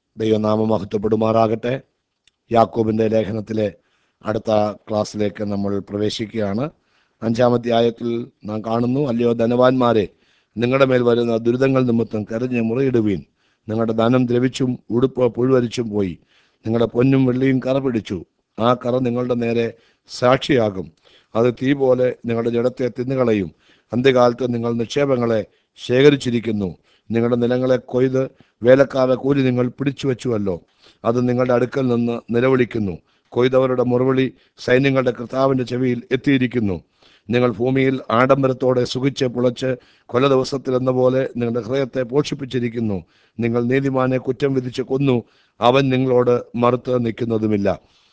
ദൈവനാമം മഹത്വപ്പെടുമാറാകട്ടെ യാക്കോബിന്റെ ലേഖനത്തിലെ അടുത്ത ക്ലാസ്സിലേക്ക് നമ്മൾ പ്രവേശിക്കുകയാണ് അഞ്ചാം അധ്യായത്തിൽ നാം കാണുന്നു അല്ലയോ ധനവാന്മാരെ നിങ്ങളുടെ മേൽ വരുന്ന ദുരിതങ്ങൾ നിമിത്തം കരഞ്ഞ് മുറയിടുവീൻ നിങ്ങളുടെ ധനം ദ്രവിച്ചും ഉടുപ്പ് പുഴുവരിച്ചും പോയി നിങ്ങളുടെ പൊന്നും വെള്ളിയും കറ പിടിച്ചു ആ കറ നിങ്ങളുടെ നേരെ സാക്ഷിയാകും അത് തീ പോലെ നിങ്ങളുടെ ജഡത്തെ തിന്നുകളയും അന്ത്യകാലത്ത് നിങ്ങൾ നിക്ഷേപങ്ങളെ ശേഖരിച്ചിരിക്കുന്നു നിങ്ങളുടെ നിലങ്ങളെ കൊയ്ത് വേലക്കാരെ കൂലി നിങ്ങൾ പിടിച്ചു വെച്ചുവല്ലോ അത് നിങ്ങളുടെ അടുക്കൽ നിന്ന് നിലവിളിക്കുന്നു കൊയ്തവരുടെ മുറവിളി സൈന്യങ്ങളുടെ കർത്താവിന്റെ ചെവിയിൽ എത്തിയിരിക്കുന്നു നിങ്ങൾ ഭൂമിയിൽ ആഡംബരത്തോടെ സുഖിച്ച് പുളച്ച് കൊല ദിവസത്തിൽ എന്ന പോലെ നിങ്ങളുടെ ഹൃദയത്തെ പോഷിപ്പിച്ചിരിക്കുന്നു നിങ്ങൾ നീതിമാനെ കുറ്റം വിധിച്ച് കൊന്നു അവൻ നിങ്ങളോട് മറുത്ത് നിൽക്കുന്നതുമില്ല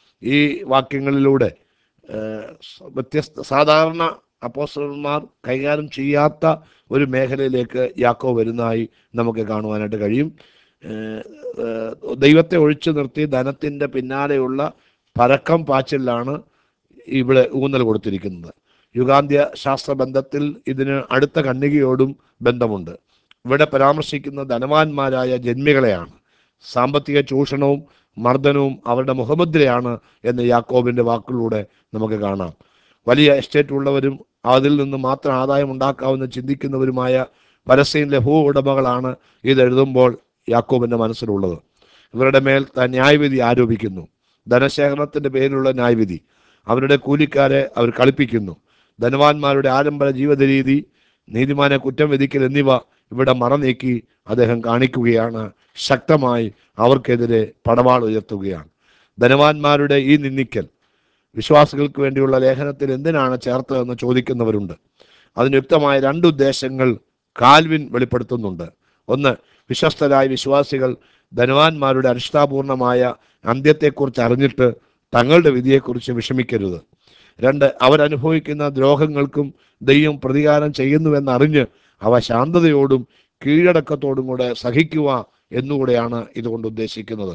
ഈ വാക്യങ്ങളിലൂടെ ഏഹ്, വ്യത്യസ്ത സാധാരണ അപ്പോസ്റ്റലന്മാർ കൈകാര്യം ചെയ്യാത്ത ഒരു മേഖലയിലേക്ക് യാക്കോ വരുന്നതായി നമുക്ക് കാണുവാനായിട്ട് കഴിയും ഏഹ്, ഏഹ്, ദൈവത്തെ ഒഴിച്ചു നിർത്തി ധനത്തിൻ്റെ പിന്നാലെയുള്ള പരക്കം പാച്ചിലാണ് ഇവിടെ ഊന്നൽ കൊടുത്തിരിക്കുന്നത് യുഗാന്ത്യ ശാസ്ത്ര ബന്ധത്തിൽ ഇതിന് അടുത്ത കണ്ണികയോടും ബന്ധമുണ്ട് ഇവിടെ പരാമർശിക്കുന്ന ധനവാന്മാരായ ജന്മികളെയാണ് സാമ്പത്തിക ചൂഷണവും മർദ്ദനവും അവരുടെ മുഖമുദ്രയാണ് എന്ന് യാക്കോബിന്റെ വാക്കുകളിലൂടെ നമുക്ക് കാണാം വലിയ എസ്റ്റേറ്റ് ഉള്ളവരും അതിൽ നിന്ന് മാത്രം ആദായം ഉണ്ടാക്കാവുന്ന ചിന്തിക്കുന്നവരുമായ പരസ്യം ഭൂ ഉടമകളാണ് ഇത് എഴുതുമ്പോൾ യാക്കോബിന്റെ മനസ്സിലുള്ളത് ഇവരുടെ മേൽ താൻ ന്യായവിധി ആരോപിക്കുന്നു ധനശേഖരണത്തിന്റെ പേരിലുള്ള ന്യായവിധി അവരുടെ കൂലിക്കാരെ അവർ കളിപ്പിക്കുന്നു ധനവാന്മാരുടെ ആഡംബര ജീവിത രീതി നീതിമാനെ കുറ്റം വിധിക്കൽ എന്നിവ ഇവിടെ മറനീക്കി അദ്ദേഹം കാണിക്കുകയാണ് ശക്തമായി അവർക്കെതിരെ പടവാൾ ഉയർത്തുകയാണ് ധനവാന്മാരുടെ ഈ നിന്ദിക്കൽ വിശ്വാസികൾക്ക് വേണ്ടിയുള്ള ലേഖനത്തിൽ എന്തിനാണ് ചേർത്തതെന്ന് ചോദിക്കുന്നവരുണ്ട് അതിന് യുക്തമായ രണ്ട് ഉദ്ദേശങ്ങൾ കാൽവിൻ വെളിപ്പെടുത്തുന്നുണ്ട് ഒന്ന് വിശ്വസ്തരായ വിശ്വാസികൾ ധനവാന്മാരുടെ അനിഷ്ഠാപൂർണമായ അന്ത്യത്തെക്കുറിച്ച് അറിഞ്ഞിട്ട് തങ്ങളുടെ വിധിയെക്കുറിച്ച് വിഷമിക്കരുത് രണ്ട് അവരനുഭവിക്കുന്ന ദ്രോഹങ്ങൾക്കും ദൈവം പ്രതികാരം ചെയ്യുന്നുവെന്നറിഞ്ഞ് അവ ശാന്തതയോടും കീഴടക്കത്തോടും കൂടെ സഹിക്കുക എന്നുകൂടെയാണ് ഇതുകൊണ്ട് ഉദ്ദേശിക്കുന്നത്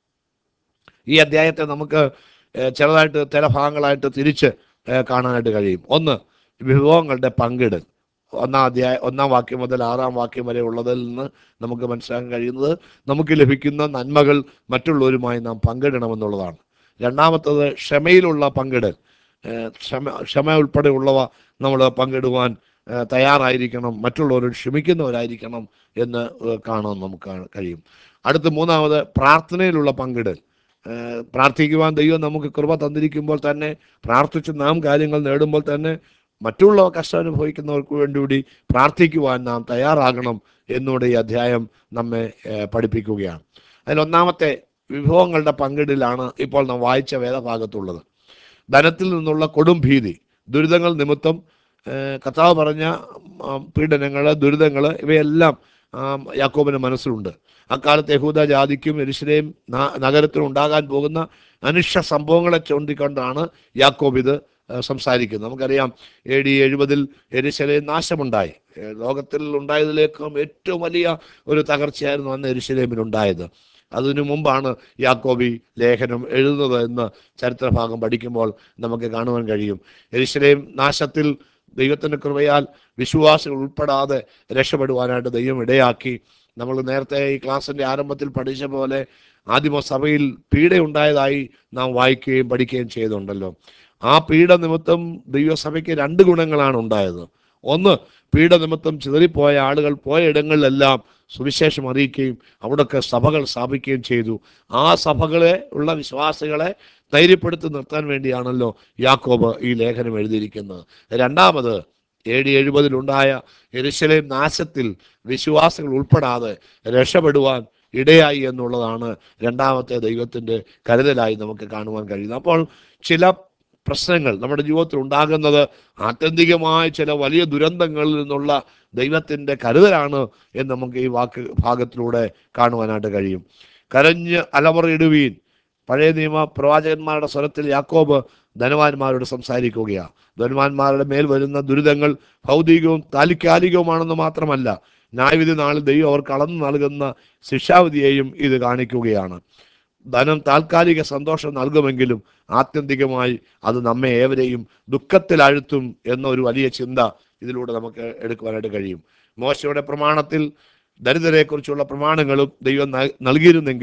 ഈ അധ്യായത്തെ നമുക്ക് ഏഹ്, ചെറുതായിട്ട് ചില ഭാഗങ്ങളായിട്ട് തിരിച്ച് ഏഹ്, കാണാനായിട്ട് കഴിയും ഒന്ന് വിഭവങ്ങളുടെ പങ്കിടൽ ഒന്നാം അധ്യായ ഒന്നാം വാക്യം മുതൽ ആറാം വാക്യം വരെ ഉള്ളതിൽ നിന്ന് നമുക്ക് മനസ്സിലാക്കാൻ കഴിയുന്നത് നമുക്ക് ലഭിക്കുന്ന നന്മകൾ മറ്റുള്ളവരുമായി നാം പങ്കിടണമെന്നുള്ളതാണ് രണ്ടാമത്തത് ക്ഷമയിലുള്ള പങ്കിടൽ ഏഹ്, ക്ഷമ ക്ഷമ ഉൾപ്പെടെയുള്ളവ നമ്മൾ പങ്കിടുവാൻ ഏഹ്, തയ്യാറായിരിക്കണം മറ്റുള്ളവരോട് ക്ഷമിക്കുന്നവരായിരിക്കണം എന്ന് ഏഹ്, കാണാൻ നമുക്ക് കാ- കഴിയും അടുത്ത് മൂന്നാമത് പ്രാർത്ഥനയിലുള്ള പങ്കിടൽ ഏഹ്, പ്രാർത്ഥിക്കുവാൻ ദൈവം നമുക്ക് കൃപ തന്നിരിക്കുമ്പോൾ തന്നെ പ്രാർത്ഥിച്ച് നാം കാര്യങ്ങൾ നേടുമ്പോൾ തന്നെ മറ്റുള്ള കഷ്ടം അനുഭവിക്കുന്നവർക്ക് വേണ്ടി കൂടി പ്രാർത്ഥിക്കുവാൻ നാം തയ്യാറാകണം എന്നൂടെ ഈ അധ്യായം നമ്മെ ഏഹ്, പഠിപ്പിക്കുകയാണ് അതിൽ ഒന്നാമത്തെ വിഭവങ്ങളുടെ പങ്കിടിലാണ് ഇപ്പോൾ നാം വായിച്ച വേദഭാഗത്തുള്ളത് ധനത്തിൽ നിന്നുള്ള കൊടും ഭീതി ദുരിതങ്ങൾ നിമിത്തം ഏഹ്, കർത്താവ് പറഞ്ഞ പീഡനങ്ങൾ ദുരിതങ്ങൾ ഇവയെല്ലാം ആം, യാക്കോബിന് മനസ്സിലുണ്ട് അക്കാലത്ത് യഹൂദ ജാതിക്കും എരിശിലേം നഗരത്തിനും ഉണ്ടാകാൻ പോകുന്ന അനിഷ്ട സംഭവങ്ങളെ ചൂണ്ടിക്കൊണ്ടാണ് യാക്കോബ് ഇത് ഏഹ്, സംസാരിക്കുന്നത് നമുക്കറിയാം എ ഡി എഴുപതിൽ എരിശലേം നാശമുണ്ടായി ഏഹ്, ലോകത്തിൽ ഉണ്ടായതിലേക്കും ഏറ്റവും വലിയ ഒരു തകർച്ചയായിരുന്നു അന്ന് എരിശലേമിനുണ്ടായത് അതിനു മുമ്പാണ് യാക്കോബി ലേഖനം എഴുതുന്നത് എന്ന് ചരിത്രഭാഗം പഠിക്കുമ്പോൾ നമുക്ക് കാണുവാൻ കഴിയും എരിശലേം നാശത്തിൽ ദൈവത്തിൻ്റെ കൃപയാൽ വിശ്വാസികൾ ഉൾപ്പെടാതെ രക്ഷപ്പെടുവാനായിട്ട് ദൈവം ഇടയാക്കി നമ്മൾ നേരത്തെ ഈ ക്ലാസ്സിൻ്റെ ആരംഭത്തിൽ പഠിച്ച പോലെ ആദിമ സഭയിൽ പീഡയുണ്ടായതായി നാം വായിക്കുകയും പഠിക്കുകയും ചെയ്തുണ്ടല്ലോ ആ പീഡ നിമിത്തം ദൈവസഭയ്ക്ക് രണ്ട് ഗുണങ്ങളാണ് ഉണ്ടായത് ഒന്ന് പീഡ നിമിത്തം ചിതറിപ്പോയ ആളുകൾ പോയ ഇടങ്ങളിലെല്ലാം സുവിശേഷം അറിയിക്കുകയും അവിടെയൊക്കെ സഭകൾ സ്ഥാപിക്കുകയും ചെയ്തു ആ സഭകളെ ഉള്ള വിശ്വാസികളെ ധൈര്യപ്പെടുത്തി നിർത്താൻ വേണ്ടിയാണല്ലോ യാക്കോബ് ഈ ലേഖനം എഴുതിയിരിക്കുന്നത് രണ്ടാമത് എ ഡി എഴുപതിലുണ്ടായ എരുശലേം നാശത്തിൽ വിശ്വാസികൾ ഉൾപ്പെടാതെ രക്ഷപ്പെടുവാൻ ഇടയായി എന്നുള്ളതാണ് രണ്ടാമത്തെ ദൈവത്തിൻ്റെ കരുതലായി നമുക്ക് കാണുവാൻ കഴിയുന്നത് അപ്പോൾ ചില പ്രശ്നങ്ങൾ നമ്മുടെ ജീവിതത്തിൽ ഉണ്ടാകുന്നത് ആത്യന്തികമായ ചില വലിയ ദുരന്തങ്ങളിൽ നിന്നുള്ള ദൈവത്തിൻ്റെ കരുതലാണ് എന്ന് നമുക്ക് ഈ വാക്ക് ഭാഗത്തിലൂടെ കാണുവാനായിട്ട് കഴിയും കരഞ്ഞ് അലമുറയിടുവീൻ പഴയ നിയമ പ്രവാചകന്മാരുടെ സ്വരത്തിൽ യാക്കോബ് ധനവാന്മാരോട് സംസാരിക്കുകയാണ് ധനവാന്മാരുടെ മേൽ വരുന്ന ദുരിതങ്ങൾ ഭൗതികവും താൽക്കാലികവുമാണെന്ന് മാത്രമല്ല ന്യായവിധി നാളിൽ ദൈവം അവർക്ക് അളന്നു നൽകുന്ന ശിക്ഷാവിധിയെയും ഇത് കാണിക്കുകയാണ് ധനം താൽക്കാലിക സന്തോഷം നൽകുമെങ്കിലും ആത്യന്തികമായി അത് നമ്മെ ഏവരെയും ദുഃഖത്തിലാഴ്ത്തും എന്ന ഒരു വലിയ ചിന്ത ഇതിലൂടെ നമുക്ക് എടുക്കുവാനായിട്ട് കഴിയും മോശയുടെ പ്രമാണത്തിൽ ദരിദ്രരെക്കുറിച്ചുള്ള പ്രമാണങ്ങളും ദൈവം നൽ- നൽകിയിരുന്നെങ്കിലും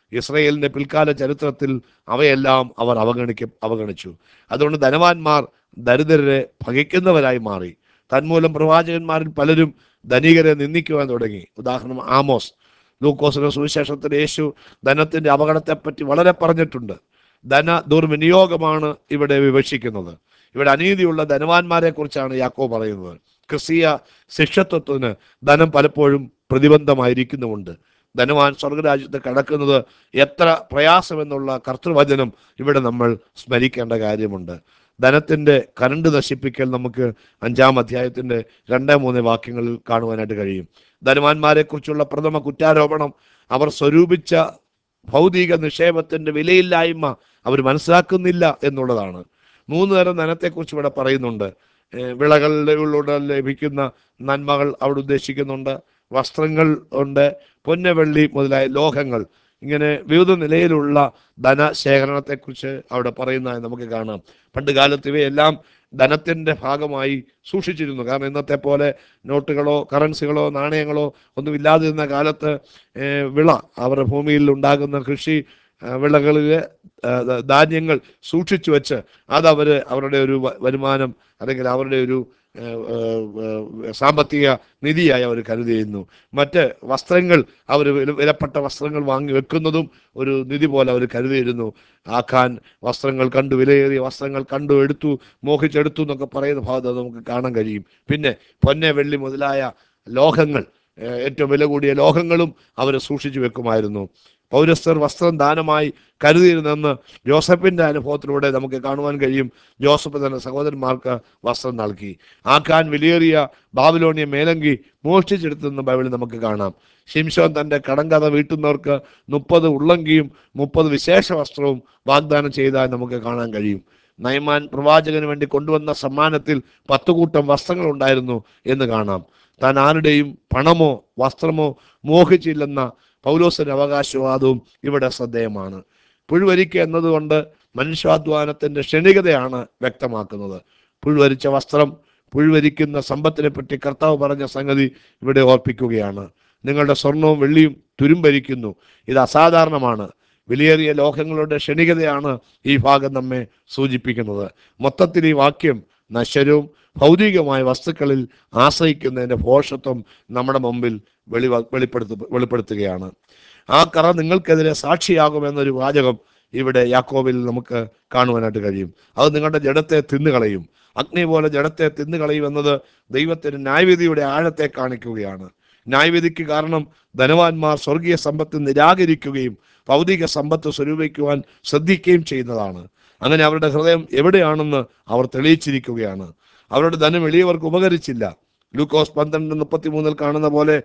ഇസ്രയേലിന്റെ പിൽക്കാല ചരിത്രത്തിൽ അവയെല്ലാം അവർ അവഗണിക്ക അവഗണിച്ചു അതുകൊണ്ട് ധനവാന്മാർ ദരിദ്രരെ ഭകിക്കുന്നവരായി മാറി തന്മൂലം പ്രവാചകന്മാരിൽ പലരും ധനികരെ നിന്ദിക്കുവാൻ തുടങ്ങി ഉദാഹരണം ആമോസ് ലൂക്കോസിന്റെ സുവിശേഷത്തിൽ യേശു ധനത്തിന്റെ അപകടത്തെപ്പറ്റി വളരെ പറഞ്ഞിട്ടുണ്ട് ധന ദുർവിനിയോഗമാണ് ഇവിടെ വിവക്ഷിക്കുന്നത് ഇവിടെ അനീതിയുള്ള ധനവാന്മാരെ കുറിച്ചാണ് യാക്കോ പറയുന്നത് ക്രിസ്തീയ ശിക്ഷത്വത്തിന് ധനം പലപ്പോഴും പ്രതിബന്ധമായിരിക്കുന്നുമുണ്ട് ധനവാൻ സ്വർഗരാജ്യത്ത് കടക്കുന്നത് എത്ര പ്രയാസമെന്നുള്ള കർത്തൃവചനം ഇവിടെ നമ്മൾ സ്മരിക്കേണ്ട കാര്യമുണ്ട് ധനത്തിന്റെ കരണ്ട് നശിപ്പിക്കൽ നമുക്ക് അഞ്ചാം അധ്യായത്തിന്റെ രണ്ട് മൂന്ന് വാക്യങ്ങളിൽ കാണുവാനായിട്ട് കഴിയും ധനവാന്മാരെ കുറിച്ചുള്ള പ്രഥമ കുറ്റാരോപണം അവർ സ്വരൂപിച്ച ഭൗതിക നിക്ഷേപത്തിന്റെ വിലയില്ലായ്മ അവർ മനസ്സിലാക്കുന്നില്ല എന്നുള്ളതാണ് മൂന്ന് തരം ധനത്തെക്കുറിച്ച് ഇവിടെ പറയുന്നുണ്ട് ഏഹ് വിളകളിലൂടെ ലഭിക്കുന്ന നന്മകൾ അവിടെ ഉദ്ദേശിക്കുന്നുണ്ട് വസ്ത്രങ്ങൾ ഉണ്ട് പൊന്ന് വെള്ളി മുതലായ ലോഹങ്ങൾ ഇങ്ങനെ വിവിധ നിലയിലുള്ള ധനശേഖരണത്തെക്കുറിച്ച് അവിടെ പറയുന്നതായി നമുക്ക് കാണാം പണ്ട് കാലത്ത് ഇവയെല്ലാം ധനത്തിന്റെ ഭാഗമായി സൂക്ഷിച്ചിരുന്നു കാരണം ഇന്നത്തെ പോലെ നോട്ടുകളോ കറൻസികളോ നാണയങ്ങളോ ഒന്നും ഇല്ലാതിരുന്ന കാലത്ത് ഏഹ് വിള അവരുടെ ഭൂമിയിൽ ഉണ്ടാകുന്ന കൃഷി ആ, വിളകളിലെ ആ, ധ- ധാന്യങ്ങൾ സൂക്ഷിച്ചു വെച്ച് അതവർ അവരുടെ ഒരു വ- വരുമാനം അല്ലെങ്കിൽ അവരുടെ ഒരു ആ, ആ, ആ, സാമ്പത്തിക നിധിയായി അവർ കരുതിയിരുന്നു മറ്റ് വസ്ത്രങ്ങൾ അവർ വിലപ്പെട്ട വസ്ത്രങ്ങൾ വാങ്ങി വെക്കുന്നതും ഒരു നിധി പോലെ അവർ കരുതിയിരുന്നു ആക്കാൻ വസ്ത്രങ്ങൾ കണ്ടു വിലയേറിയ വസ്ത്രങ്ങൾ കണ്ടു എടുത്തു മോഹിച്ചെടുത്തു എന്നൊക്കെ പറയുന്ന ഭാഗത്ത് നമുക്ക് കാണാൻ കഴിയും പിന്നെ പൊന്നെ വെള്ളി മുതലായ ലോഹങ്ങൾ ഏഹ് ഏറ്റവും വില കൂടിയ ലോഹങ്ങളും അവർ സൂക്ഷിച്ചു വെക്കുമായിരുന്നു പൗരസ്തർ വസ്ത്രം ദാനമായി കരുതിയിരുന്നെന്ന് ജോസഫിന്റെ അനുഭവത്തിലൂടെ നമുക്ക് കാണുവാൻ കഴിയും ജോസഫ് തന്റെ സഹോദരന്മാർക്ക് വസ്ത്രം നൽകി ആക്കാൻ വിലയേറിയ ബാബിലോണിയ മേലങ്കി മോഷ്ടിച്ചെടുത്തെന്ന് ബൈബിളിൽ നമുക്ക് കാണാം ശിംശോൻ തന്റെ കടങ്കഥ വീട്ടുന്നവർക്ക് മുപ്പത് ഉള്ളങ്കിയും മുപ്പത് വിശേഷ വസ്ത്രവും വാഗ്ദാനം ചെയ്താൽ നമുക്ക് കാണാൻ കഴിയും നയമാൻ പ്രവാചകന് വേണ്ടി കൊണ്ടുവന്ന സമ്മാനത്തിൽ പത്ത് കൂട്ടം വസ്ത്രങ്ങൾ ഉണ്ടായിരുന്നു എന്ന് കാണാം താൻ ആരുടെയും പണമോ വസ്ത്രമോ മോഹിച്ചില്ലെന്ന പൗലോസിന്റെ അവകാശവാദവും ഇവിടെ ശ്രദ്ധേയമാണ് പുഴുവരിക്ക എന്നതുകൊണ്ട് മനുഷ്യാധ്വാനത്തിന്റെ ക്ഷണികതയാണ് വ്യക്തമാക്കുന്നത് പുഴുവരിച്ച വസ്ത്രം പുഴുവരിക്കുന്ന സമ്പത്തിനെ പറ്റി കർത്താവ് പറഞ്ഞ സംഗതി ഇവിടെ ഓർപ്പിക്കുകയാണ് നിങ്ങളുടെ സ്വർണവും വെള്ളിയും തുരുമ്പരിക്കുന്നു ഇത് അസാധാരണമാണ് വിലയേറിയ ലോഹങ്ങളുടെ ക്ഷണികതയാണ് ഈ ഭാഗം നമ്മെ സൂചിപ്പിക്കുന്നത് മൊത്തത്തിൽ ഈ വാക്യം നശ്വരവും ഭൗതികമായ വസ്തുക്കളിൽ ആശ്രയിക്കുന്നതിന്റെ ഭോഷത്വം നമ്മുടെ മുമ്പിൽ വെളി വെളിപ്പെടുത്തു വെളിപ്പെടുത്തുകയാണ് ആ കറ നിങ്ങൾക്കെതിരെ സാക്ഷിയാകുമെന്നൊരു വാചകം ഇവിടെ യാക്കോബിൽ നമുക്ക് കാണുവാനായിട്ട് കഴിയും അത് നിങ്ങളുടെ ജഡത്തെ തിന്നുകളയും അഗ്നി പോലെ ജഡത്തെ തിന്നുകളയും എന്നത് ദൈവത്തിന് ന്യായവിധിയുടെ ആഴത്തെ കാണിക്കുകയാണ് ന്യായവിധിക്ക് കാരണം ധനവാന്മാർ സ്വർഗീയ സമ്പത്ത് നിരാകരിക്കുകയും ഭൗതിക സമ്പത്ത് സ്വരൂപിക്കുവാൻ ശ്രദ്ധിക്കുകയും ചെയ്യുന്നതാണ് അങ്ങനെ അവരുടെ ഹൃദയം എവിടെയാണെന്ന് അവർ തെളിയിച്ചിരിക്കുകയാണ് അവരുടെ ധനം എളിയവർക്ക് ഉപകരിച്ചില്ല ലൂക്കോസ് പന്ത്രണ്ട് മുപ്പത്തി മൂന്നിൽ കാണുന്ന പോലെ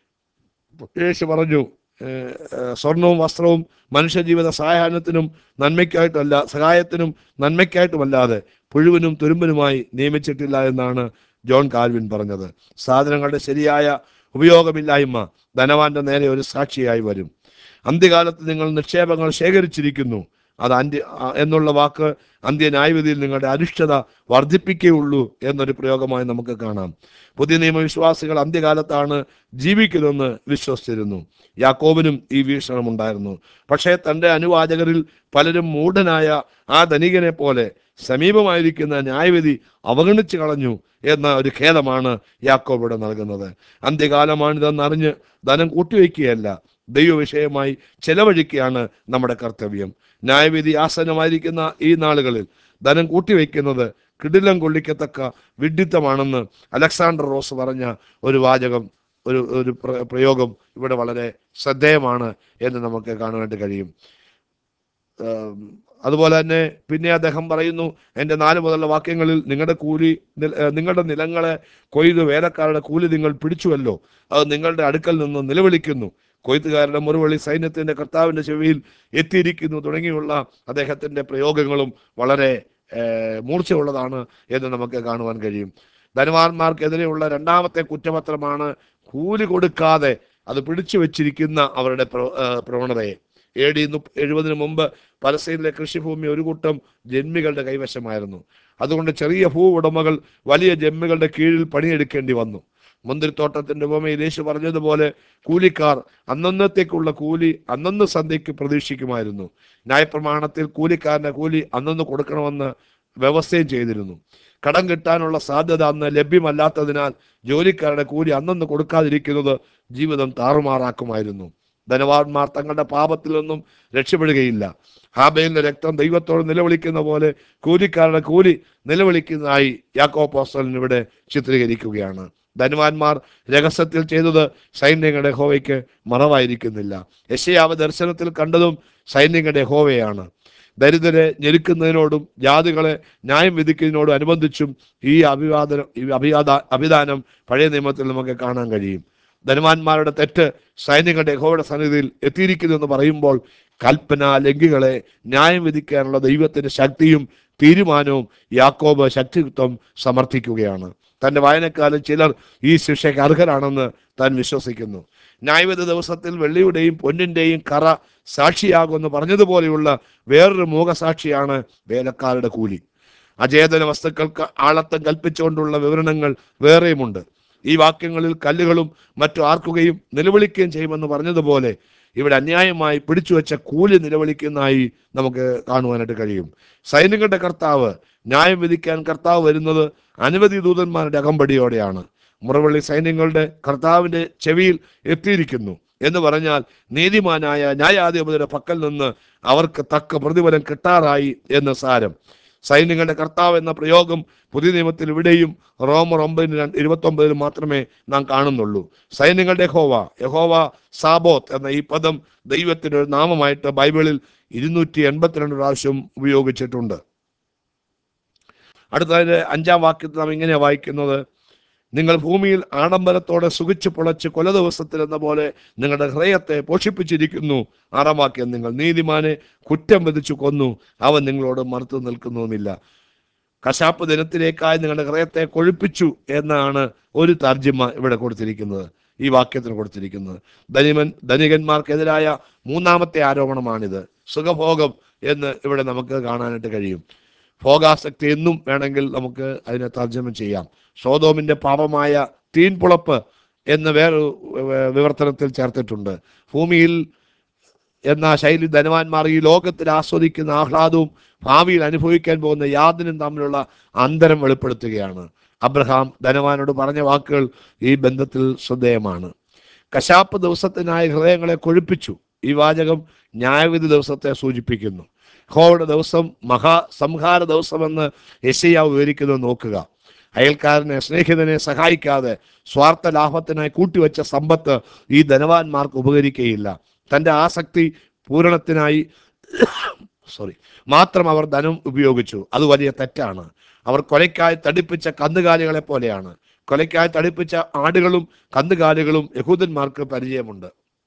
യേശു പറഞ്ഞു ഏഹ്, ഏഹ്, സ്വർണവും വസ്ത്രവും മനുഷ്യജീവിത സഹായത്തിനും നന്മയ്ക്കായിട്ടല്ല സഹായത്തിനും നന്മയ്ക്കായിട്ടുമല്ലാതെ പുഴുവിനും തുരുമ്പിനുമായി നിയമിച്ചിട്ടില്ല എന്നാണ് ജോൺ കാൽവിൻ പറഞ്ഞത് സാധനങ്ങളുടെ ശരിയായ ഉപയോഗമില്ലായ്മ ധനവാന്റെ നേരെ ഒരു സാക്ഷിയായി വരും അന്ത്യകാലത്ത് നിങ്ങൾ നിക്ഷേപങ്ങൾ ശേഖരിച്ചിരിക്കുന്നു അത് അന്ത്യ ആ, എന്നുള്ള വാക്ക് അന്ത്യ ന്യായവിധിയിൽ നിങ്ങളുടെ അരിഷ്ടത വർദ്ധിപ്പിക്കുകയുള്ളൂ എന്നൊരു പ്രയോഗമായി നമുക്ക് കാണാം പുതിയ നിയമവിശ്വാസികൾ അന്ത്യകാലത്താണ് ജീവിക്കുന്നതെന്ന് വിശ്വസിച്ചിരുന്നു യാക്കോബിനും ഈ വീക്ഷണം ഉണ്ടായിരുന്നു പക്ഷേ തന്റെ അനുവാചകരിൽ പലരും മൂഢനായ ആ ധനികനെ പോലെ സമീപമായിരിക്കുന്ന ന്യായവിധി അവഗണിച്ചു കളഞ്ഞു എന്ന ഒരു ഖേദമാണ് യാക്കോബ് ഇവിടെ നൽകുന്നത് അന്ത്യകാലമാണിതെന്നറിഞ്ഞ് ധനം കൂട്ടിവെക്കുകയല്ല ദൈവവിഷയമായി ചെലവഴിക്കുകയാണ് നമ്മുടെ കർത്തവ്യം ന്യായവിധി ആസന്നമായിരിക്കുന്ന ഈ നാളുകളിൽ ധനം കൂട്ടിവെക്കുന്നത് കിടിലം കൊള്ളിക്കത്തക്ക വിഡിത്തമാണെന്ന് അലക്സാണ്ടർ റോസ് പറഞ്ഞ ഒരു വാചകം ഒരു ഒരു പ്ര- പ്രയോഗം ഇവിടെ വളരെ ശ്രദ്ധേയമാണ് എന്ന് നമുക്ക് കാണുവാനായിട്ട് കഴിയും ആം, അതുപോലെ തന്നെ പിന്നെ അദ്ദേഹം പറയുന്നു എൻ്റെ നാല് മുതലുള്ള വാക്യങ്ങളിൽ നിങ്ങളുടെ കൂലി നില- ഏ, നിങ്ങളുടെ നിലങ്ങളെ കൊയ്ത് വേലക്കാരുടെ കൂലി നിങ്ങൾ പിടിച്ചുവല്ലോ അത് നിങ്ങളുടെ അടുക്കൽ നിന്ന് നിലവിളിക്കുന്നു കൊയ്ത്തുകാരുടെ മുറിവിളി സൈന്യത്തിന്റെ കർത്താവിന്റെ ചെവിയിൽ എത്തിയിരിക്കുന്നു തുടങ്ങിയുള്ള അദ്ദേഹത്തിന്റെ പ്രയോഗങ്ങളും വളരെ ഏർ, മൂർച്ചയുള്ളതാണ് എന്ന് നമുക്ക് കാണുവാൻ കഴിയും ധനവാന്മാർക്കെതിരെയുള്ള രണ്ടാമത്തെ കുറ്റപത്രമാണ് കൂലി കൊടുക്കാതെ അത് പിടിച്ചു വെച്ചിരിക്കുന്ന അവരുടെ പ്ര- ഏർ, പ്രവണതയെ എ ഡി എഴുപതിനു മുമ്പ് പലസ്തീനിലെ കൃഷിഭൂമി ഒരു കൂട്ടം ജന്മികളുടെ കൈവശമായിരുന്നു അതുകൊണ്ട് ചെറിയ ഭൂ ഉടമകൾ വലിയ ജന്മികളുടെ കീഴിൽ പണിയെടുക്കേണ്ടി വന്നു മുന്തിരിത്തോട്ടത്തിന്റെ ഉപമയിൽ യേശു പറഞ്ഞതുപോലെ കൂലിക്കാർ അന്നന്നത്തേക്കുള്ള കൂലി അന്നന്ന് സന്ധ്യയ്ക്ക് പ്രതീക്ഷിക്കുമായിരുന്നു ന്യായപ്രമാണത്തിൽ കൂലിക്കാരന്റെ കൂലി അന്നന്ന് കൊടുക്കണമെന്ന് വ്യവസ്ഥയും ചെയ്തിരുന്നു കടം കിട്ടാനുള്ള സാധ്യത അന്ന് ലഭ്യമല്ലാത്തതിനാൽ ജോലിക്കാരുടെ കൂലി അന്നന്ന് കൊടുക്കാതിരിക്കുന്നത് ജീവിതം താറുമാറാക്കുമായിരുന്നു ധനവാന്മാർ തങ്ങളുടെ പാപത്തിൽ നിന്നും രക്ഷപ്പെടുകയില്ല ഹാബേലിന്റെ രക്തം ദൈവത്തോട് നിലവിളിക്കുന്ന പോലെ കൂലിക്കാരുടെ കൂലി നിലവിളിക്കുന്നതായി യാക്കോ പോസ്റ്റലിന് ഇവിടെ ചിത്രീകരിക്കുകയാണ് ധനവാന്മാർ രഹസ്യത്തിൽ ചെയ്തത് സൈന്യങ്ങളുടെ ഹോവയ്ക്ക് മറവായിരിക്കുന്നില്ല യശയാവ് ദർശനത്തിൽ കണ്ടതും സൈന്യങ്ങളുടെ ഹോവയാണ് ദരിദ്രരെ ഞെരുക്കുന്നതിനോടും ജാതികളെ ന്യായം വിധിക്കുന്നതിനോടും അനുബന്ധിച്ചും ഈ അഭിവാദനം ഈ അഭിവാദ അഭിദാനം പഴയ നിയമത്തിൽ നമുക്ക് കാണാൻ കഴിയും ധനവാന്മാരുടെ തെറ്റ് സൈന്യങ്ങളുടെ യഹോവയുടെ സന്നിധിയിൽ എത്തിയിരിക്കുന്നു എന്ന് പറയുമ്പോൾ കൽപ്പന ലംഘികളെ ന്യായം വിധിക്കാനുള്ള ദൈവത്തിന്റെ ശക്തിയും തീരുമാനവും യാക്കോബ് ശക്തിയുക്തം സമർത്ഥിക്കുകയാണ് തന്റെ വായനക്കാരിൽ ചിലർ ഈ ശിക്ഷയ്ക്ക് അർഹരാണെന്ന് താൻ വിശ്വസിക്കുന്നു ന്യായവിധ ദിവസത്തിൽ വെള്ളിയുടെയും പൊന്നിന്റെയും കറ സാക്ഷിയാകുമെന്ന് പറഞ്ഞതുപോലെയുള്ള വേറൊരു മൂകസാക്ഷിയാണ് വേലക്കാരുടെ കൂലി അചേതന വസ്തുക്കൾക്ക് ആളത്തം കൽപ്പിച്ചുകൊണ്ടുള്ള വിവരണങ്ങൾ വേറെയുമുണ്ട് ഈ വാക്യങ്ങളിൽ കല്ലുകളും മറ്റു ആർക്കുകയും നിലവിളിക്കുകയും ചെയ്യുമെന്ന് പറഞ്ഞതുപോലെ ഇവിടെ അന്യായമായി പിടിച്ചുവെച്ച കൂലി നിലവിളിക്കുന്നതായി നമുക്ക് കാണുവാനായിട്ട് കഴിയും സൈനികരുടെ കർത്താവ് ന്യായം വിധിക്കാൻ കർത്താവ് വരുന്നത് അനവധി ദൂതന്മാരുടെ അകമ്പടിയോടെയാണ് മുറവള്ളി സൈന്യങ്ങളുടെ കർത്താവിന്റെ ചെവിയിൽ എത്തിയിരിക്കുന്നു എന്ന് പറഞ്ഞാൽ നീതിമാനായ ന്യായാധിപതിയുടെ പക്കൽ നിന്ന് അവർക്ക് തക്ക പ്രതിഫലം കിട്ടാറായി എന്ന് സാരം സൈന്യങ്ങളുടെ കർത്താവ് എന്ന പ്രയോഗം പുതിയ നിയമത്തിൽ ഇവിടെയും റോമർ ഒമ്പതിന് രണ്ട് ഇരുപത്തി ഒമ്പതിൽ മാത്രമേ നാം കാണുന്നുള്ളൂ സൈന്യങ്ങളുടെ യഹോവ യഹോവ സാബോത്ത് എന്ന ഈ പദം ദൈവത്തിന്റെ ഒരു നാമമായിട്ട് ബൈബിളിൽ ഇരുന്നൂറ്റി എൺപത്തിരണ്ട് പ്രാവശ്യം ഉപയോഗിച്ചിട്ടുണ്ട് അടുത്തതിന്റെ അഞ്ചാം വാക്യത്തിൽ നാം ഇങ്ങനെ വായിക്കുന്നത് നിങ്ങൾ ഭൂമിയിൽ ആഡംബരത്തോടെ സുഖിച്ചു പൊളച്ച് കൊല ദിവസത്തിൽ എന്ന പോലെ നിങ്ങളുടെ ഹൃദയത്തെ പോഷിപ്പിച്ചിരിക്കുന്നു ആറാം വാക്യം നിങ്ങൾ നീതിമാനെ കുറ്റം വിധിച്ചു കൊന്നു അവൻ നിങ്ങളോട് മറുത്തു നിൽക്കുന്നുമില്ല കശാപ്പ് ദിനത്തിലേക്കായി നിങ്ങളുടെ ഹൃദയത്തെ കൊഴുപ്പിച്ചു എന്നാണ് ഒരു തർജ്ജിമ ഇവിടെ കൊടുത്തിരിക്കുന്നത് ഈ വാക്യത്തിന് കൊടുത്തിരിക്കുന്നത് ധനിമൻ ധനികന്മാർക്കെതിരായ മൂന്നാമത്തെ ആരോപണമാണിത് സുഖഭോഗം എന്ന് ഇവിടെ നമുക്ക് കാണാനായിട്ട് കഴിയും ഭോഗാസക്തി എന്നും വേണമെങ്കിൽ നമുക്ക് അതിനെ തർജ്ജമ ചെയ്യാം സോതോമിന്റെ പാപമായ തീൻപുളപ്പ് എന്ന് വേറൊരു ഏർ, വിവർത്തനത്തിൽ ചേർത്തിട്ടുണ്ട് ഭൂമിയിൽ എന്ന ശൈലി ധനവാന്മാർ ഈ ലോകത്തിൽ ആസ്വദിക്കുന്ന ആഹ്ലാദവും ഭാവിയിൽ അനുഭവിക്കാൻ പോകുന്ന യാതിനും തമ്മിലുള്ള അന്തരം വെളിപ്പെടുത്തുകയാണ് അബ്രഹാം ധനവാനോട് പറഞ്ഞ വാക്കുകൾ ഈ ബന്ധത്തിൽ ശ്രദ്ധേയമാണ് കശാപ്പ് ദിവസത്തിനായി ഹൃദയങ്ങളെ കൊഴുപ്പിച്ചു ഈ വാചകം ന്യായവിധി ദിവസത്തെ സൂചിപ്പിക്കുന്നു ഹോയുടെ ദിവസം മഹാ സംഹാര ദിവസമെന്ന് യശയ്യാവ് വിവരിക്കുന്നത് നോക്കുക അയൽക്കാരനെ സ്നേഹിതനെ സഹായിക്കാതെ സ്വാർത്ഥ ലാഭത്തിനായി കൂട്ടിവെച്ച സമ്പത്ത് ഈ ധനവാന്മാർക്ക് ഉപകരിക്കുകയില്ല തന്റെ ആസക്തി പൂരണത്തിനായി സോറി മാത്രം അവർ ധനം ഉപയോഗിച്ചു അത് വലിയ തെറ്റാണ് അവർ കൊലയ്ക്കായി തടിപ്പിച്ച കന്നുകാലികളെ പോലെയാണ് കൊലയ്ക്കായി തടിപ്പിച്ച ആടുകളും കന്നുകാലികളും യഹൂദന്മാർക്ക് പരിചയമുണ്ട്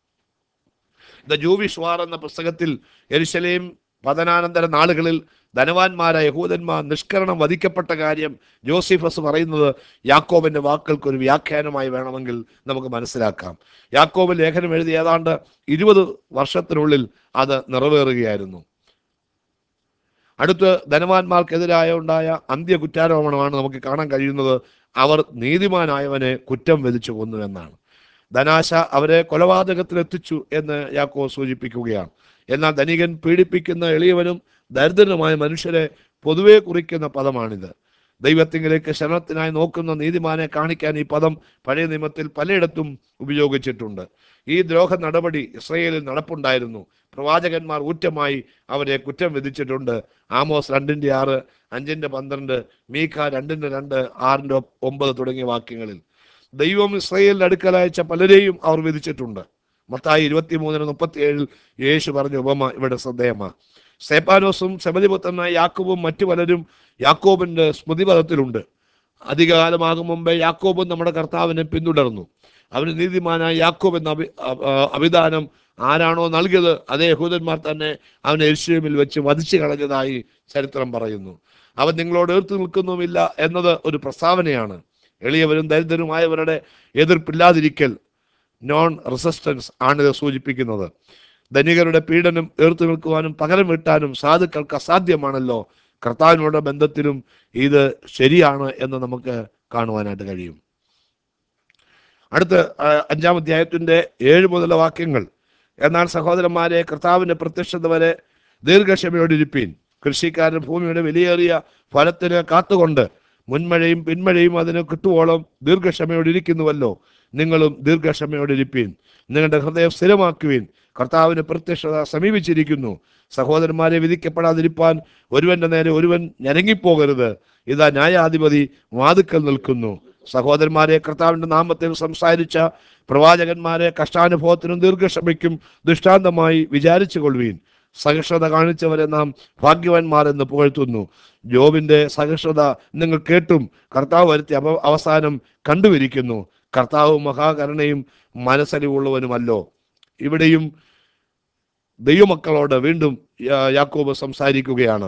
ദ ജൂവിഷ് വാർ എന്ന പുസ്തകത്തിൽ എരുശലേം പതനാനന്തര നാളുകളിൽ ധനവാന്മാരായ യഹൂദന്മാർ നിഷ്കരണം വധിക്കപ്പെട്ട കാര്യം ജോസിഫസ് പറയുന്നത് യാക്കോബിന്റെ വാക്കുകൾക്ക് ഒരു വ്യാഖ്യാനമായി വേണമെങ്കിൽ നമുക്ക് മനസ്സിലാക്കാം യാക്കോബ് ലേഖനം എഴുതി ഏതാണ്ട് ഇരുപത് വർഷത്തിനുള്ളിൽ അത് നിറവേറുകയായിരുന്നു അടുത്ത് ധനവാന്മാർക്കെതിരായ ഉണ്ടായ അന്ത്യ കുറ്റാരോപണമാണ് നമുക്ക് കാണാൻ കഴിയുന്നത് അവർ നീതിമാനായവനെ കുറ്റം വിധിച്ചു കൊന്നു എന്നാണ് ധനാശ അവരെ കൊലപാതകത്തിലെത്തിച്ചു എന്ന് യാക്കോ സൂചിപ്പിക്കുകയാണ് എന്നാൽ ധനികൻ പീഡിപ്പിക്കുന്ന എളിയവനും ദരിദ്രനുമായ മനുഷ്യരെ പൊതുവെ കുറിക്കുന്ന പദമാണിത് ദൈവത്തിങ്കിലേക്ക് ശരണത്തിനായി നോക്കുന്ന നീതിമാനെ കാണിക്കാൻ ഈ പദം പഴയ നിയമത്തിൽ പലയിടത്തും ഉപയോഗിച്ചിട്ടുണ്ട് ഈ ദ്രോഹ നടപടി ഇസ്രയേലിൽ നടപ്പുണ്ടായിരുന്നു പ്രവാചകന്മാർ ഊറ്റമായി അവരെ കുറ്റം വിധിച്ചിട്ടുണ്ട് ആമോസ് രണ്ടിന്റെ ആറ് അഞ്ചിന്റെ പന്ത്രണ്ട് മീഖ രണ്ടിന്റെ രണ്ട് ആറിന്റെ ഒമ്പത് തുടങ്ങിയ വാക്യങ്ങളിൽ ദൈവം ഇസ്രയേലിന്റെ അടുക്കൽ അയച്ച പലരെയും അവർ വിധിച്ചിട്ടുണ്ട് മത്തായി ഇരുപത്തി മൂന്നിന് മുപ്പത്തി ഏഴിൽ യേശു പറഞ്ഞ ഉപമ ഇവിടെ ശ്രദ്ധേയമാണ് സേപ്പാനോസും ശബരിപുത്രനായ യാക്കോബും മറ്റു പലരും യാക്കോബിന്റെ സ്മൃതിപഥത്തിലുണ്ട് അധികകാലമാകും മുമ്പേ യാക്കോബും നമ്മുടെ കർത്താവിനെ പിന്തുടർന്നു അവന് നീതിമാനായ യാക്കോബ് എന്ന അഭി അ- ആ- അഭിദാനം ആരാണോ നൽകിയത് അതേ യഹൂദന്മാർ തന്നെ അവനെ എരിശിമിൽ വെച്ച് വധിച്ചു കളഞ്ഞതായി ചരിത്രം പറയുന്നു അവൻ നിങ്ങളോട് എതിർത്ത് നിൽക്കുന്നുമില്ല എന്നത് ഒരു പ്രസ്താവനയാണ് എളിയവരും ദരിദ്രരുമായവരുടെ എതിർപ്പില്ലാതിരിക്കൽ നോൺ റെസിസ്റ്റൻസ് ആണിത് സൂചിപ്പിക്കുന്നത് ധനികരുടെ പീഡനം എതിർത്ത് നിൽക്കുവാനും പകരം വീട്ടാനും സാധുക്കൾക്ക് അസാധ്യമാണല്ലോ കർത്താവിനോട് ബന്ധത്തിലും ഇത് ശരിയാണ് എന്ന് നമുക്ക് കാണുവാനായിട്ട് കഴിയും അടുത്ത ആ, അഞ്ചാം അധ്യായത്തിന്റെ ഏഴ് മുതലുള്ള വാക്യങ്ങൾ എന്നാൽ സഹോദരന്മാരെ കർത്താവിന്റെ പ്രത്യക്ഷത വരെ ദീർഘക്ഷമയോടിരിപ്പീൻ കൃഷിക്കാരൻ ഭൂമിയുടെ വിലയേറിയ ഫലത്തിന് കാത്തുകൊണ്ട് മുൻമഴയും പിന്മഴയും അതിന് കിട്ടുവോളം ദീർഘക്ഷമയോടിരിക്കുന്നുവല്ലോ നിങ്ങളും ദീർഘക്ഷമയോടിരിപ്പീൻ നിങ്ങളുടെ ഹൃദയം സ്ഥിരമാക്കുവീൻ കർത്താവിന് പ്രത്യക്ഷത സമീപിച്ചിരിക്കുന്നു സഹോദരന്മാരെ വിധിക്കപ്പെടാതിരിപ്പാൻ ഒരുവന്റെ നേരെ ഒരുവൻ ഞരങ്ങിപ്പോകരുത് ഇതാ ന്യായാധിപതി വാതുക്കൽ നിൽക്കുന്നു സഹോദരന്മാരെ കർത്താവിന്റെ നാമത്തിൽ സംസാരിച്ച പ്രവാചകന്മാരെ കഷ്ടാനുഭവത്തിനും ദീർഘക്ഷമയ്ക്കും ദൃഷ്ടാന്തമായി വിചാരിച്ചു കൊള്ളുവീൻ സഹിഷ്ണുത കാണിച്ചവരെ നാം ഭാഗ്യവാന്മാർ എന്ന് പുകഴ്ത്തുന്നു ജോബിന്റെ സഹിഷ്ണുത നിങ്ങൾ കേട്ടും കർത്താവ് വരുത്തിയ അപ- അവസാനം കണ്ടുവിരിക്കുന്നു കർത്താവ് മഹാകരുണയും മനസ്സലിവുള്ളവനുമല്ലോ ഇവിടെയും ദൈവമക്കളോട് വീണ്ടും യാ- യാക്കോബ് സംസാരിക്കുകയാണ്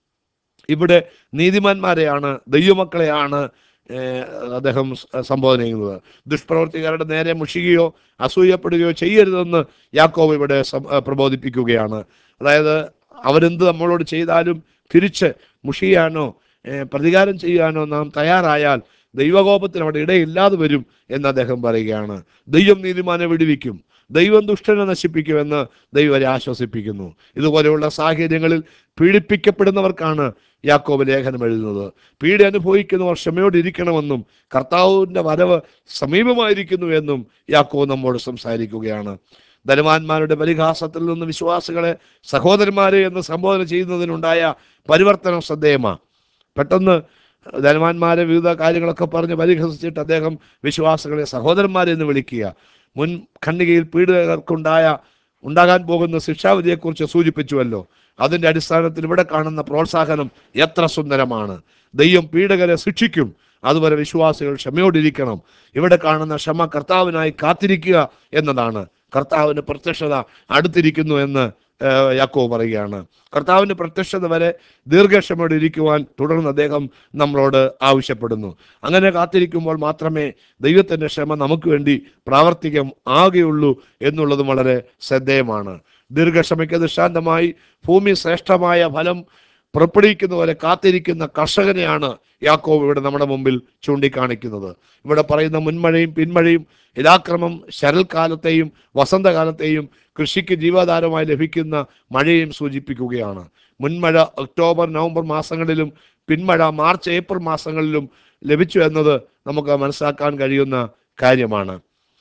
ഇവിടെ നീതിമാന്മാരെയാണ് ദൈവമക്കളെയാണ് ഏഹ്, അദ്ദേഹം സ- സംബോധന ചെയ്യുന്നത് ദുഷ്പ്രവർത്തിക്കാരുടെ നേരെ മുഷിയുകയോ അസൂയപ്പെടുകയോ ചെയ്യരുതെന്ന് യാക്കോബ് ഇവിടെ സം- ഏഹ്, പ്രബോധിപ്പിക്കുകയാണ് അതായത് അവരെന്ത് നമ്മളോട് ചെയ്താലും തിരിച്ച് മുഷിയാനോ ഏഹ്, പ്രതികാരം ചെയ്യാനോ നാം തയ്യാറായാൽ ദൈവകോപത്തിന് അവിടെ ഇടയില്ലാതെ വരും എന്ന് അദ്ദേഹം പറയുകയാണ് ദൈവം നീതിമാനെ വിടുവിക്കും ദൈവം ദുഷ്ടനെ നശിപ്പിക്കുമെന്ന് ദൈവം അവരെ ആശ്വസിപ്പിക്കുന്നു ഇതുപോലെയുള്ള സാഹചര്യങ്ങളിൽ പീഡിപ്പിക്കപ്പെടുന്നവർക്കാണ് യാക്കോബ് ലേഖനം എഴുതുന്നത് പീഡ അനുഭവിക്കുന്നവർ ക്ഷമയോടിരിക്കണമെന്നും കർത്താവിന്റെ വരവ് സമീപമായിരിക്കുന്നു എന്നും യാക്കോബ് നമ്മോട് സംസാരിക്കുകയാണ് ധനവാന്മാരുടെ പരിഹാസത്തിൽ നിന്ന് വിശ്വാസികളെ സഹോദരന്മാരെ എന്ന് സംബോധന ചെയ്യുന്നതിനുണ്ടായ പരിവർത്തനം ശ്രദ്ധേയമാണ് പെട്ടെന്ന് ധനവാന്മാരെ വിവിധ കാര്യങ്ങളൊക്കെ പറഞ്ഞ് പരിഹസിച്ചിട്ട് അദ്ദേഹം വിശ്വാസികളെ സഹോദരന്മാരെ എന്ന് വിളിക്കുക മുൻ ഖണ്ഡികയിൽ പീഡിതർക്കുണ്ടായ ഉണ്ടാകാൻ പോകുന്ന ശിക്ഷാവിധിയെക്കുറിച്ച് സൂചിപ്പിച്ചുവല്ലോ അതിന്റെ അടിസ്ഥാനത്തിൽ ഇവിടെ കാണുന്ന പ്രോത്സാഹനം എത്ര സുന്ദരമാണ് ദൈവം പീഡകരെ ശിക്ഷിക്കും അതുവരെ വിശ്വാസികൾ ക്ഷമയോടിരിക്കണം ഇവിടെ കാണുന്ന ക്ഷമ കർത്താവിനായി കാത്തിരിക്കുക എന്നതാണ് കർത്താവിന് പ്രത്യക്ഷത അടുത്തിരിക്കുന്നു എന്ന് ഏഹ്, യാക്കോബ് പറയുകയാണ് കർത്താവിന്റെ പ്രത്യക്ഷത വരെ ദീർഘക്ഷമയോടെ ഇരിക്കുവാൻ തുടർന്ന് അദ്ദേഹം നമ്മളോട് ആവശ്യപ്പെടുന്നു അങ്ങനെ കാത്തിരിക്കുമ്പോൾ മാത്രമേ ദൈവത്തിന്റെ ക്ഷമ നമുക്ക് വേണ്ടി പ്രാവർത്തികം ആകുകയുള്ളൂ എന്നുള്ളതും വളരെ ശ്രദ്ധേയമാണ് ദീർഘക്ഷമയ്ക്ക് ദൃഷ്ടാന്തമായി ഭൂമി ശ്രേഷ്ഠമായ ഫലം പുറപ്പെടുവിക്കുന്നവരെ കാത്തിരിക്കുന്ന കർഷകനെയാണ് യാക്കോബ് ഇവിടെ നമ്മുടെ മുമ്പിൽ ചൂണ്ടിക്കാണിക്കുന്നത് ഇവിടെ പറയുന്ന മുൻമഴയും പിന്മഴയും യഥാക്രമം ശരൽക്കാലത്തെയും വസന്തകാലത്തെയും കൃഷിക്ക് ജീവാധാരമായി ലഭിക്കുന്ന മഴയും സൂചിപ്പിക്കുകയാണ് മുൻമഴ ഒക്ടോബർ നവംബർ മാസങ്ങളിലും പിന്മഴ മാർച്ച് ഏപ്രിൽ മാസങ്ങളിലും ലഭിച്ചു എന്നത് നമുക്ക് മനസ്സിലാക്കാൻ കഴിയുന്ന കാര്യമാണ്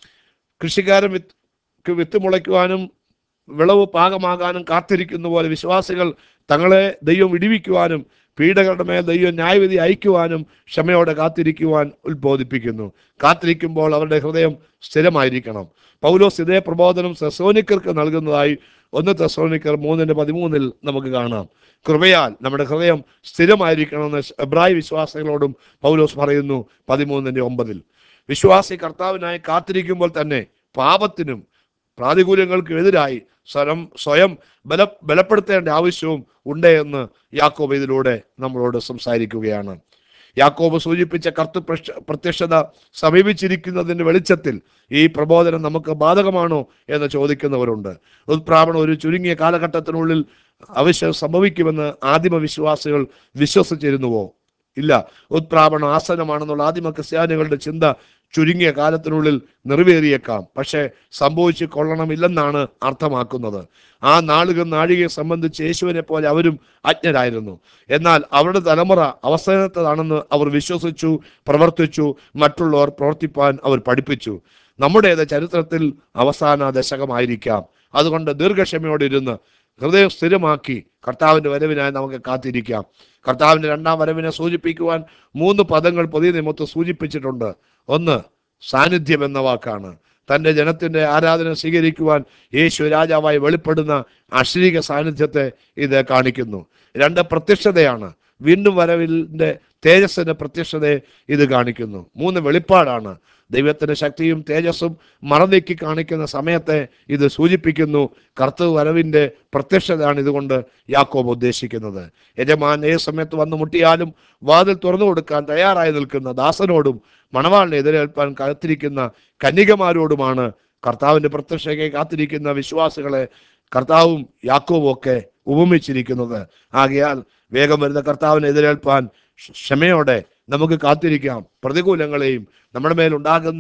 കൃഷിക്കാരൻ വിത്ത് വിത്ത് മുളയ്ക്കുവാനും വിളവ് പാകമാകാനും കാത്തിരിക്കുന്ന പോലെ വിശ്വാസികൾ തങ്ങളെ ദൈവം വിടിവിക്കുവാനും പീഡകളുടെ മേൽ ദൈവം ന്യായവിധി അയക്കുവാനും ക്ഷമയോടെ കാത്തിരിക്കുവാൻ ഉത്ബോധിപ്പിക്കുന്നു കാത്തിരിക്കുമ്പോൾ അവരുടെ ഹൃദയം സ്ഥിരമായിരിക്കണം പൗലോസ് ഇതേ പ്രബോധനം തെസോനിക്കർക്ക് നൽകുന്നതായി ഒന്ന് തെസോനിക്കർ മൂന്നിന്റെ പതിമൂന്നിൽ നമുക്ക് കാണാം കൃപയാൽ നമ്മുടെ ഹൃദയം സ്ഥിരമായിരിക്കണമെന്ന് എബ്രായ വിശ്വാസികളോടും പൗലോസ് പറയുന്നു പതിമൂന്നിന്റെ ഒമ്പതിൽ വിശ്വാസി കർത്താവിനായി കാത്തിരിക്കുമ്പോൾ തന്നെ പാപത്തിനും പ്രാതികൂല്യങ്ങൾക്ക് എതിരായി സ്വരം സ്വയം ബല ബലപ്പെടുത്തേണ്ട ആവശ്യവും ഉണ്ട് എന്ന് യാക്കോബ് ഇതിലൂടെ നമ്മളോട് സംസാരിക്കുകയാണ് യാക്കോബ് സൂചിപ്പിച്ച കർത്തൃ പ്രക്ഷ- പ്രത്യക്ഷത സമീപിച്ചിരിക്കുന്നതിന്റെ വെളിച്ചത്തിൽ ഈ പ്രബോധനം നമുക്ക് ബാധകമാണോ എന്ന് ചോദിക്കുന്നവരുണ്ട് ഉത്പ്രാപണം ഒരു ചുരുങ്ങിയ കാലഘട്ടത്തിനുള്ളിൽ അവശ്യം സംഭവിക്കുമെന്ന് ആദിമ വിശ്വാസികൾ വിശ്വസിച്ചിരുന്നുവോ ഇല്ല ഉത്പ്രാപണം ആസനമാണെന്നുള്ള ആദിമ ക്രിസ്ത്യാനികളുടെ ചിന്ത ചുരുങ്ങിയ കാലത്തിനുള്ളിൽ നിറവേറിയേക്കാം പക്ഷേ സംഭവിച്ചു കൊള്ളണമില്ലെന്നാണ് അർത്ഥമാക്കുന്നത് ആ നാളുകൾ നാഴികയെ സംബന്ധിച്ച് യേശുവിനെ പോലെ അവരും അജ്ഞരായിരുന്നു എന്നാൽ അവരുടെ തലമുറ അവസാനത്തതാണെന്ന് അവർ വിശ്വസിച്ചു പ്രവർത്തിച്ചു മറ്റുള്ളവർ പ്രവർത്തിപ്പാൻ അവർ പഠിപ്പിച്ചു നമ്മുടേത് ചരിത്രത്തിൽ അവസാന ദശകമായിരിക്കാം അതുകൊണ്ട് ദീർഘക്ഷമയോടെ ഇരുന്ന് ഹൃദയം സ്ഥിരമാക്കി കർത്താവിന്റെ വരവിനായി നമുക്ക് കാത്തിരിക്കാം കർത്താവിന്റെ രണ്ടാം വരവിനെ സൂചിപ്പിക്കുവാൻ മൂന്ന് പദങ്ങൾ പുതിയ നിയമത്തിൽ സൂചിപ്പിച്ചിട്ടുണ്ട് ഒന്ന് സാന്നിധ്യം എന്ന വാക്കാണ് തന്റെ ജനത്തിന്റെ ആരാധന സ്വീകരിക്കുവാൻ യേശു രാജാവായി വെളിപ്പെടുന്ന അശ്ലീക സാന്നിധ്യത്തെ ഇത് കാണിക്കുന്നു രണ്ട് പ്രത്യക്ഷതയാണ് വീണ്ടും വരവിന്റെ തേജസ്സിന്റെ പ്രത്യക്ഷതയെ ഇത് കാണിക്കുന്നു മൂന്ന് വെളിപ്പാടാണ് ദൈവത്തിന്റെ ശക്തിയും തേജസ്സും മറനീക്കി കാണിക്കുന്ന സമയത്തെ ഇത് സൂചിപ്പിക്കുന്നു കർത്തവ് വരവിന്റെ പ്രത്യക്ഷതയാണ് ഇതുകൊണ്ട് യാക്കോബ് ഉദ്ദേശിക്കുന്നത് യജമാൻ ഏത് സമയത്ത് വന്നു മുട്ടിയാലും വാതിൽ തുറന്നു കൊടുക്കാൻ തയ്യാറായി നിൽക്കുന്ന ദാസനോടും മണവാളിനെ എതിരേൽപ്പാൻ കാത്തിരിക്കുന്ന കന്യകമാരോടുമാണ് കർത്താവിന്റെ പ്രത്യക്ഷയ്ക്ക് കാത്തിരിക്കുന്ന വിശ്വാസികളെ കർത്താവും യാക്കോവും ഒക്കെ ഉപമിച്ചിരിക്കുന്നത് ആകയാൽ വേഗം വരുന്ന കർത്താവിനെ എതിരേൽപ്പാൻ ക്ഷ- ക്ഷമയോടെ നമുക്ക് കാത്തിരിക്കാം പ്രതികൂലങ്ങളെയും നമ്മുടെ മേലുണ്ടാകുന്ന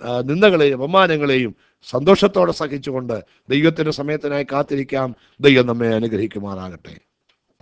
ആ, നിന്ദകളെയും അപമാനങ്ങളെയും സന്തോഷത്തോടെ സഹിച്ചുകൊണ്ട് ദൈവത്തിൻ്റെ സമയത്തിനായി കാത്തിരിക്കാം ദൈവം നമ്മെ അനുഗ്രഹിക്കുമാറാകട്ടെ